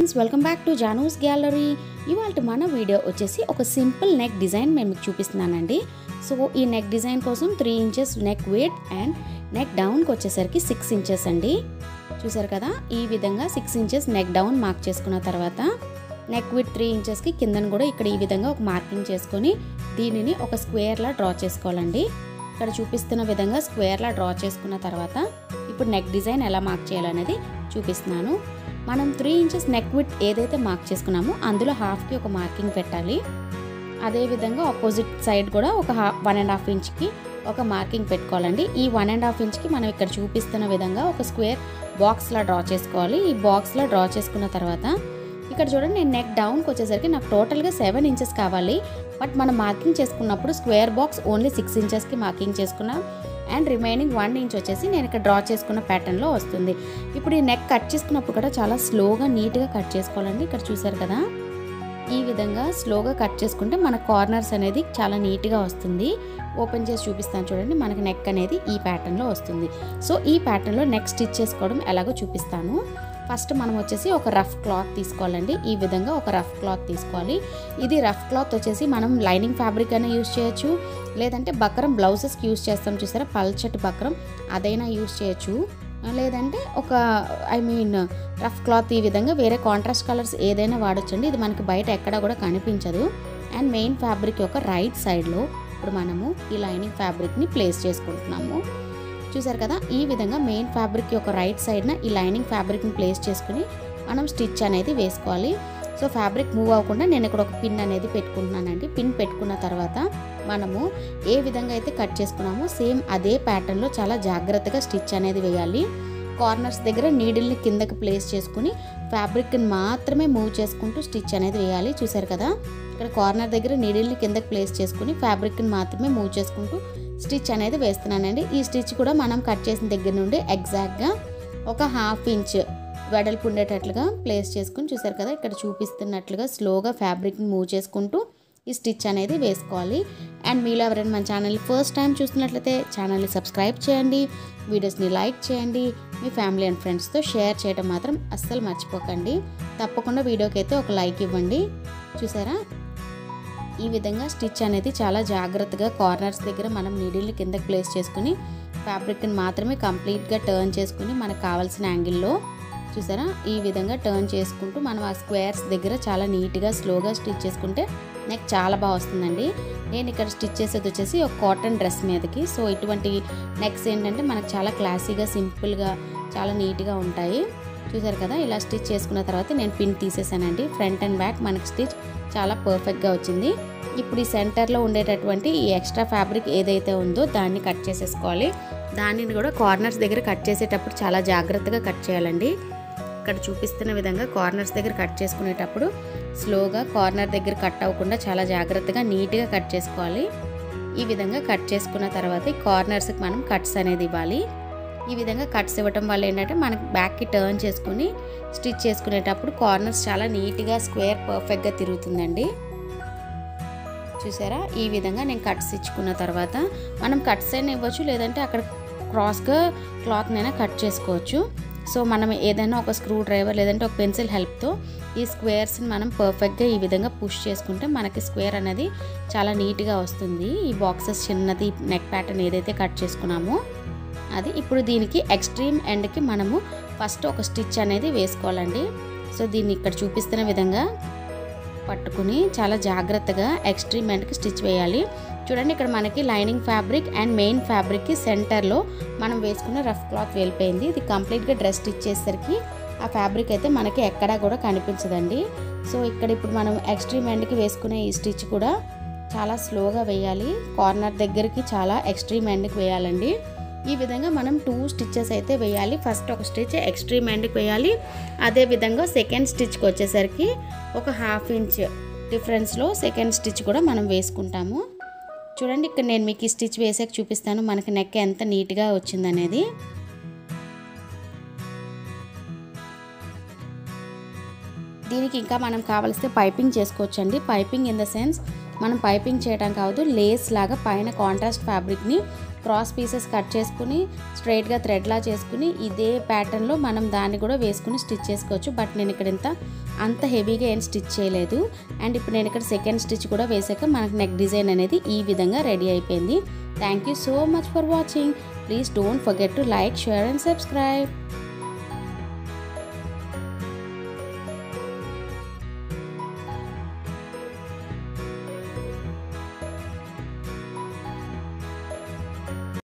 friends welcome back to Janu's gallery ఇవాళ మన video వచ్చేసి ఒక సింపుల్ నెక్ డిజైన్ నేను మీకు చూపిస్తున్నానండి సో ఈ నెక్ డిజైన్ కోసం three inches neck width and neck డౌన్కి వచ్చేసరికి సిక్స్ ఇంచెస్ అండి చూసారు కదా ఈ విధంగా six inches neck down mark చేసుకున్న తర్వాత నెక్ విత్ త్రీ ఇంచెస్కి కిందను కూడా ఇక్కడ ఈ విధంగా ఒక మార్కింగ్ చేసుకొని దీనిని ఒక స్క్వేర్లా డ్రా చేసుకోవాలండి ఇక్కడ చూపిస్తున్న విధంగా స్క్వేర్లా డ్రా చేసుకున్న తర్వాత ఇప్పుడు నెక్ డిజైన్ ఎలా మార్క్ చేయాలనేది చూపిస్తున్నాను మనం త్రీ ఇంచెస్ నెక్ విత్ ఏదైతే మార్క్ చేసుకున్నామో అందులో హాఫ్కి ఒక మార్కింగ్ పెట్టాలి అదేవిధంగా ఆపోజిట్ సైడ్ కూడా ఒక హా వన్ అండ్ హాఫ్ ఇంచ్కి ఒక మార్కింగ్ పెట్టుకోవాలండి ఈ వన్ అండ్ హాఫ్ ఇంచ్కి మనం ఇక్కడ చూపిస్తున్న విధంగా ఒక స్క్వేర్ బాక్స్లా డ్రా చేసుకోవాలి ఈ బాక్స్లా డ్రా చేసుకున్న తర్వాత ఇక్కడ చూడండి నేను నెక్ డౌన్కి వచ్చేసరికి నాకు టోటల్గా సెవెన్ ఇంచెస్ కావాలి బట్ మనం మార్కింగ్ చేసుకున్నప్పుడు స్క్వేర్ బాక్స్ ఓన్లీ సిక్స్ ఇంచెస్కి మార్కింగ్ చేసుకున్నాం అండ్ రిమైనింగ్ వన్ ఇంచ్ వచ్చేసి నేను ఇక్కడ డ్రా చేసుకున్న ప్యాటర్న్లో వస్తుంది ఇప్పుడు ఈ నెక్ కట్ చేసుకున్నప్పుడు కూడా చాలా స్లోగా నీట్గా కట్ చేసుకోవాలండి ఇక్కడ చూసారు కదా ఈ విధంగా స్లోగా కట్ చేసుకుంటే మన కార్నర్స్ అనేది చాలా నీట్గా వస్తుంది ఓపెన్ చేసి చూపిస్తాను చూడండి మనకి నెక్ అనేది ఈ ప్యాటర్న్లో వస్తుంది సో ఈ ప్యాటర్న్లో నెక్ స్టిచ్ చేసుకోవడం ఎలాగో చూపిస్తాను ఫస్ట్ మనం వచ్చేసి ఒక రఫ్ క్లాత్ తీసుకోవాలండి ఈ విధంగా ఒక రఫ్ క్లాత్ తీసుకోవాలి ఇది రఫ్ క్లాత్ వచ్చేసి మనం లైనింగ్ ఫ్యాబ్రిక్ అయినా యూస్ చేయొచ్చు లేదంటే బక్రం బ్లౌజెస్కి యూస్ చేస్తాం చూసారా పల్చటి బక్రం అదైనా యూస్ చేయొచ్చు లేదంటే ఒక ఐ మీన్ రఫ్ క్లాత్ ఈ విధంగా వేరే కాంట్రాస్ట్ కలర్స్ ఏదైనా వాడొచ్చండి ఇది మనకి బయట ఎక్కడ కూడా కనిపించదు అండ్ మెయిన్ ఫ్యాబ్రిక్ యొక్క రైట్ సైడ్లో ఇప్పుడు మనము ఈ లైనింగ్ ఫ్యాబ్రిక్ని ప్లేస్ చేసుకుంటున్నాము చూసారు కదా ఈ విధంగా మెయిన్ ఫ్యాబ్రిక్ యొక్క రైట్ సైడ్న ఈ లైనింగ్ ఫ్యాబ్రిక్ని ప్లేస్ చేసుకుని మనం స్టిచ్ అనేది వేసుకోవాలి సో ఫ్యాబ్రిక్ మూవ్ అవ్వకుండా నేను ఇక్కడ ఒక పిన్ అనేది పెట్టుకుంటున్నానండి పిన్ పెట్టుకున్న తర్వాత మనము ఏ విధంగా అయితే కట్ చేసుకున్నామో సేమ్ అదే ప్యాటర్న్లో చాలా జాగ్రత్తగా స్టిచ్ అనేది వేయాలి కార్నర్స్ దగ్గర నీడిల్ని కిందకి ప్లేస్ చేసుకుని ఫ్యాబ్రిక్ని మాత్రమే మూవ్ చేసుకుంటూ స్టిచ్ అనేది వేయాలి చూసారు కదా ఇక్కడ కార్నర్ దగ్గర నీడిల్ని కిందకి ప్లేస్ చేసుకుని ఫ్యాబ్రిక్ని మాత్రమే మూవ్ చేసుకుంటూ స్టిచ్ అనేది వేస్తున్నానండి ఈ స్టిచ్ కూడా మనం కట్ చేసిన దగ్గర నుండి ఎగ్జాక్ట్గా ఒక హాఫ్ ఇంచ్ వెడల్పు ఉండేటట్లుగా ప్లేస్ చేసుకుని చూసారు కదా ఇక్కడ చూపిస్తున్నట్లుగా స్లోగా ఫ్యాబ్రిక్ని మూవ్ చేసుకుంటూ ఈ స్టిచ్ అనేది వేసుకోవాలి అండ్ మీలో ఎవరైనా మన ఛానల్ని ఫస్ట్ టైం చూస్తున్నట్లయితే ఛానల్ని సబ్స్క్రైబ్ చేయండి వీడియోస్ని లైక్ చేయండి మీ ఫ్యామిలీ అండ్ ఫ్రెండ్స్తో షేర్ చేయడం మాత్రం అస్సలు మర్చిపోకండి తప్పకుండా వీడియోకి అయితే ఒక లైక్ ఇవ్వండి చూసారా ఈ విధంగా స్టిచ్ అనేది చాలా జాగ్రత్తగా కార్నర్స్ దగ్గర మనం నీడిల్ని కిందకి ప్లేస్ చేసుకుని ఫ్యాబ్రిక్ని మాత్రమే కంప్లీట్గా టర్న్ చేసుకుని మనకు కావాల్సిన యాంగిల్లో చూసారా ఈ విధంగా టర్న్ చేసుకుంటూ మనం ఆ స్క్వేర్స్ దగ్గర చాలా నీట్గా స్లోగా స్టిచ్ చేసుకుంటే నెక్ చాలా బాగా వస్తుందండి నేను ఇక్కడ స్టిచ్ చేసేది వచ్చేసి ఒక కాటన్ డ్రెస్ మీదకి సో ఇటువంటి నెక్స్ ఏంటంటే మనకు చాలా క్లాసీగా సింపుల్గా చాలా నీట్గా ఉంటాయి చూసారు కదా ఇలా స్టిచ్ చేసుకున్న తర్వాత నేను పిన్ తీసేసానండి ఫ్రంట్ అండ్ బ్యాక్ మనకి స్టిచ్ చాలా పర్ఫెక్ట్గా వచ్చింది ఇప్పుడు ఈ సెంటర్లో ఉండేటటువంటి ఈ ఎక్స్ట్రా ఫ్యాబ్రిక్ ఏదైతే ఉందో దాన్ని కట్ చేసేసుకోవాలి దానిని కూడా కార్నర్స్ దగ్గర కట్ చేసేటప్పుడు చాలా జాగ్రత్తగా కట్ చేయాలండి ఇక్కడ చూపిస్తున్న విధంగా కార్నర్స్ దగ్గర కట్ చేసుకునేటప్పుడు స్లోగా కార్నర్ దగ్గర కట్ అవ్వకుండా చాలా జాగ్రత్తగా నీట్గా కట్ చేసుకోవాలి ఈ విధంగా కట్ చేసుకున్న తర్వాత ఈ కార్నర్స్కి మనం కట్స్ అనేది ఇవ్వాలి ఈ విధంగా కట్స్ ఇవ్వటం వల్ల ఏంటంటే మనకి బ్యాక్కి టర్న్ చేసుకుని స్టిచ్ చేసుకునేటప్పుడు కార్నర్స్ చాలా నీట్గా స్క్వేర్ పర్ఫెక్ట్గా తిరుగుతుందండి చూసారా ఈ విధంగా నేను కట్స్ ఇచ్చుకున్న తర్వాత మనం కట్స్ అయినా ఇవ్వచ్చు లేదంటే అక్కడ క్రాస్గా క్లాత్నైనా కట్ చేసుకోవచ్చు సో మనం ఏదైనా ఒక స్క్రూ డ్రైవర్ లేదంటే ఒక పెన్సిల్ హెల్ప్తో ఈ స్క్వేర్స్ని మనం పర్ఫెక్ట్గా ఈ విధంగా పుష్ చేసుకుంటే మనకి స్క్వేర్ అనేది చాలా నీట్గా వస్తుంది ఈ బాక్సెస్ చిన్నది నెక్ ప్యాటర్న్ ఏదైతే కట్ చేసుకున్నామో అది ఇప్పుడు దీనికి ఎక్స్ట్రీమ్ ఎండ్కి మనము ఫస్ట్ ఒక స్టిచ్ అనేది వేసుకోవాలండి సో దీన్ని ఇక్కడ చూపిస్తున్న విధంగా పట్టుకుని చాలా జాగ్రత్తగా ఎక్స్ట్రీమ్ ఎండ్కి స్టిచ్ వేయాలి చూడండి ఇక్కడ మనకి లైనింగ్ ఫ్యాబ్రిక్ అండ్ మెయిన్ ఫ్యాబ్రిక్కి సెంటర్లో మనం వేసుకున్న రఫ్ క్లాత్ వెళ్ళిపోయింది ఇది కంప్లీట్గా డ్రెస్ స్టిచ్ చేసేసరికి ఆ ఫ్యాబ్రిక్ అయితే మనకి ఎక్కడా కూడా కనిపించదండి సో ఇక్కడ ఇప్పుడు మనం ఎక్స్ట్రీమ్ ఎండ్కి వేసుకునే ఈ స్టిచ్ కూడా చాలా స్లోగా వేయాలి కార్నర్ దగ్గరికి చాలా ఎక్స్ట్రీమ్ ఎండ్కి వేయాలండి ఈ విధంగా మనం టూ స్టిచ్చెస్ అయితే వేయాలి ఫస్ట్ ఒక స్టిచ్ ఎక్స్ట్రీమ్ ఎండ్కి వేయాలి అదే విధంగా సెకండ్ స్టిచ్కి వచ్చేసరికి ఒక హాఫ్ ఇంచ్ డిఫరెన్స్లో సెకండ్ స్టిచ్ కూడా మనం వేసుకుంటాము చూడండి ఇక్కడ నేను మీకు ఈ స్టిచ్ వేసాక చూపిస్తాను మనకి నెక్ ఎంత నీట్గా వచ్చిందనేది దీనికి ఇంకా మనం కావలిస్తే పైపింగ్ చేసుకోవచ్చండి పైపింగ్ ఇన్ ద సెన్స్ మనం పైపింగ్ చేయడం కావద్దు లేస్ లాగా పైన కాంట్రాస్ట్ ఫ్యాబ్రిక్ని క్రాస్ పీసెస్ కట్ చేసుకుని స్ట్రైట్గా థ్రెడ్లా చేసుకుని ఇదే ప్యాటర్న్లో మనం దాన్ని కూడా వేసుకుని స్టిచ్ చేసుకోవచ్చు బట్ నేను ఇక్కడ ఇంత అంత హెవీగా ఏం స్టిచ్ చేయలేదు అండ్ ఇప్పుడు నేను ఇక్కడ సెకండ్ స్టిచ్ కూడా వేసాక మనకు నెక్ డిజైన్ అనేది ఈ విధంగా రెడీ అయిపోయింది thank you so much for watching please don't forget to like share and subscribe